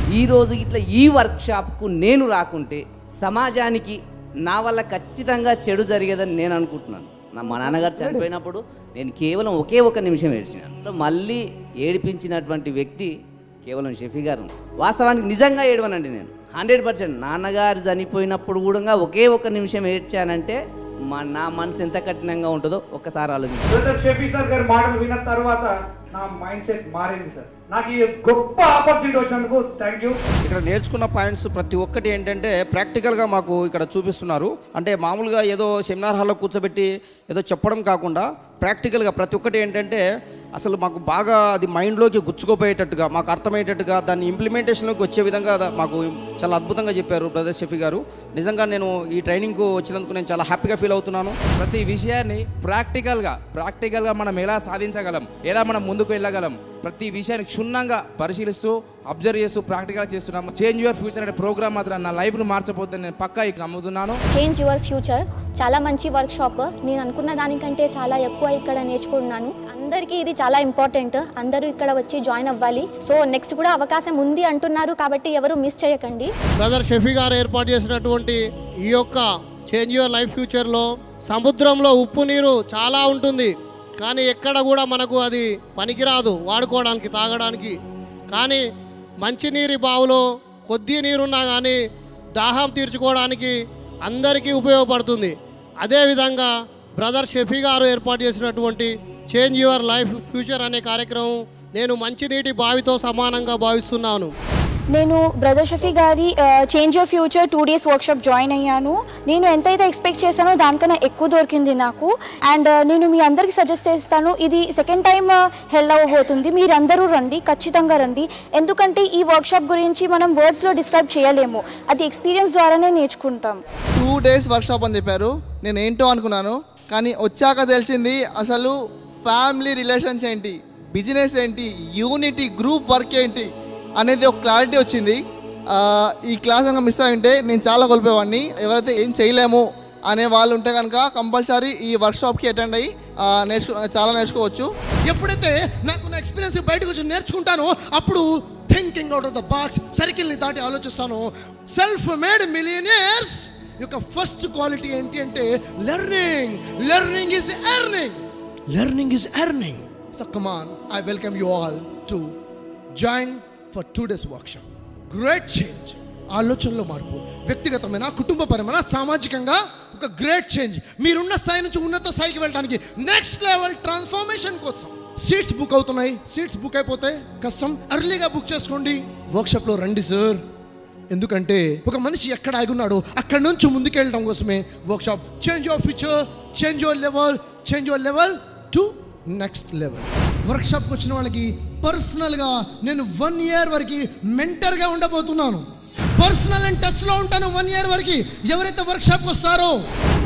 ఈ రోజు ఇట్లా ఈ వర్క్షాప్కు నేను రాకుంటే సమాజానికి నా వల్ల ఖచ్చితంగా చెడు జరిగేదని నేను అనుకుంటున్నాను నా మా నాన్నగారు చనిపోయినప్పుడు నేను కేవలం ఒకే ఒక నిమిషం ఏడ్చినాను మళ్ళీ ఏడిపించినటువంటి వ్యక్తి కేవలం షఫీ గారు వాస్తవానికి నిజంగా ఏడవనండి నేను హండ్రెడ్ పర్సెంట్ నాన్నగారు చనిపోయినప్పుడు కూడా ఒకే ఒక నిమిషం ఏడ్చానంటే మా నా మనసు ఎంత కఠినంగా ఉంటుందో ఒక్కసారి ఆలోచించండి బ్రదర్ షఫీ సార్ గారి మాటలు విన్న తర్వాత నా మైండ్ సెట్ మారింది సార్ నాకు ఈ గొప్ప ఆపర్చునిటీ వచ్చినందుకు థ్యాంక్ యూ ఇక్కడ నేర్చుకున్న పాయింట్స్ ప్రతి ఒక్కటి ఏంటంటే ప్రాక్టికల్గా మాకు ఇక్కడ చూపిస్తున్నారు అంటే మామూలుగా ఏదో సెమినార్ హాల్లో కూర్చోబెట్టి ఏదో చెప్పడం కాకుండా ప్రాక్టికల్గా ప్రతి ఒక్కటి ఏంటంటే అసలు మాకు బాగా అది మైండ్లోకి గుచ్చుకోపోయేటట్టుగా మాకు అర్థమయ్యేటట్టుగా దాన్ని ఇంప్లిమెంటేషన్లోకి వచ్చే విధంగా దా- మాకు చాలా అద్భుతంగా చెప్పారు బ్రదర్ షఫీ గారు నిజంగా నేను ఈ ట్రైనింగ్కు వచ్చినందుకు నేను చాలా హ్యాపీగా ఫీల్ అవుతున్నాను ప్రతి విషయాన్ని ప్రాక్టికల్గా ప్రాక్టికల్గా మనం ఎలా సాధించగలం ఎలా మనం ముందుకు వెళ్ళగలం ప్రతి విషయాన్ని క్షుణ్ణంగా పరిశీలిస్తూ అబ్జర్వ్ చేస్తూ ప్రాక్టికల్ చేస్తున్నాం చేంజ్ యువర్ ఫ్యూచర్ అనే ప్రోగ్రామ్ మాత్రం నా లైఫ్ను మార్చబోతుందని నేను పక్కా ఇక నమ్ముతున్నాను చేంజ్ యువర్ ఫ్యూచర్ చాలా మంచి వర్క్ షాప్ నేను అనుకున్న దానికంటే చాలా ఎక్కువ ఇక్కడ నేర్చుకున్నాను అందరికీ ఇది చాలా ఇంపార్టెంట్ అందరూ ఇక్కడ వచ్చి జాయిన్ అవ్వాలి సో నెక్స్ట్ కూడా అవకాశం ఉంది అంటున్నారు కాబట్టి ఎవరు మిస్ చేయకండి బ్రదర్ షఫీ గారు ఏర్పాటు చేసినటువంటి ఈ యొక్క చేంజ్ యువర్ లైఫ్ ఫ్యూచర్లో సముద్రంలో ఉప్పు నీరు చాలా ఉంటుంది కానీ ఎక్కడ కూడా మనకు అది పనికిరాదు వాడుకోవడానికి తాగడానికి కానీ మంచినీరి బావులో కొద్ది నీరున్నా కానీ దాహం తీర్చుకోవడానికి అందరికీ ఉపయోగపడుతుంది అదేవిధంగా బ్రదర్ షఫీ గారు ఏర్పాటు చేసినటువంటి చేంజ్ యువర్ లైఫ్ ఫ్యూచర్ అనే కార్యక్రమం నేను మంచినీటి బావితో సమానంగా భావిస్తున్నాను నేను బ్రదర్ షఫీ గారి change your future two days workshop join అయ్యాను నేను ఎంతైతే ఎక్స్పెక్ట్ చేశానో దానికన్నా ఎక్కువ దొరికింది నాకు అండ్ నేను మీ అందరికీ సజెస్ట్ చేస్తాను ఇది సెకండ్ టైం హెల్డ్ అవ్వబోతుంది మీరందరూ రండి ఖచ్చితంగా రండి ఎందుకంటే ఈ వర్క్షాప్ గురించి మనం వర్డ్స్లో డిస్క్రైబ్ చేయలేము అది ఎక్స్పీరియన్స్ ద్వారానే నేర్చుకుంటాం టూ డేస్ వర్క్షాప్ అని చెప్పారు నేను ఏంటో అనుకున్నాను కానీ వచ్చాక తెలిసింది అసలు ఫ్యామిలీ రిలేషన్స్ ఏంటి బిజినెస్ ఏంటి యూనిటీ గ్రూప్ వర్క్ ఏంటి అనేది ఒక క్లారిటీ వచ్చింది ఆ, ఈ క్లాస్ కనుక మిస్ అయి ఉంటే నేను చాలా కోల్పోయేవాడిని ఎవరైతే ఏం చేయలేము అనే వాళ్ళు ఉంటే కనుక కంపల్సరీ ఈ వర్క్షాప్కి అటెండ్ అయ్యి ఆ, నేర్చుకో చాలా నేర్చుకోవచ్చు ఎప్పుడైతే నాకు నా ఎక్స్పీరియన్స్ బయటకు వచ్చి నేర్చుకుంటానో అప్పుడు thinking out of the box సర్కిల్ని దాటి ఆలోచిస్తాను సెల్ఫ్ మేడ్ మిలియనియర్స్ యొక్క ఫస్ట్ క్వాలిటీ ఏంటి అంటే learning learning is earning learning is earning so come on I welcome you all to join for two days workshop great change ఆలోచనలో మార్పు వ్యక్తిగతమైన కుటుంబపరమైన సామాజికంగా ఒక గ్రేట్ చేంజ్ మీరున్న స్థాయి నుంచి ఉన్నత స్థాయికి వెళ్ళడానికి నెక్స్ట్ లెవెల్ ట్రాన్స్ఫర్మేషన్ కోసం సీట్స్ బుక్ అవుతున్నాయి సీట్స్ బుక్ అయిపోతే కష్టం అర్లీగా బుక్ చేసుకోండి వర్క్షాప్లో రండి సార్ ఎందుకంటే ఒక మనిషి ఎక్కడ ఆగున్నాడో అక్కడ నుంచి ముందుకెళ్ళడం కోసమే workshop change your future change your level change your level to next level వర్క్షాప్కి వచ్చిన వాళ్ళకి పర్సనల్గా నేను వన్ ఇయర్ వరకు మెంటర్గా ఉండబోతున్నాను పర్సనల్ అండ్ టచ్లో ఉంటాను వన్ ఇయర్ వరకు ఎవరైతే వర్క్షాప్కి వస్తారో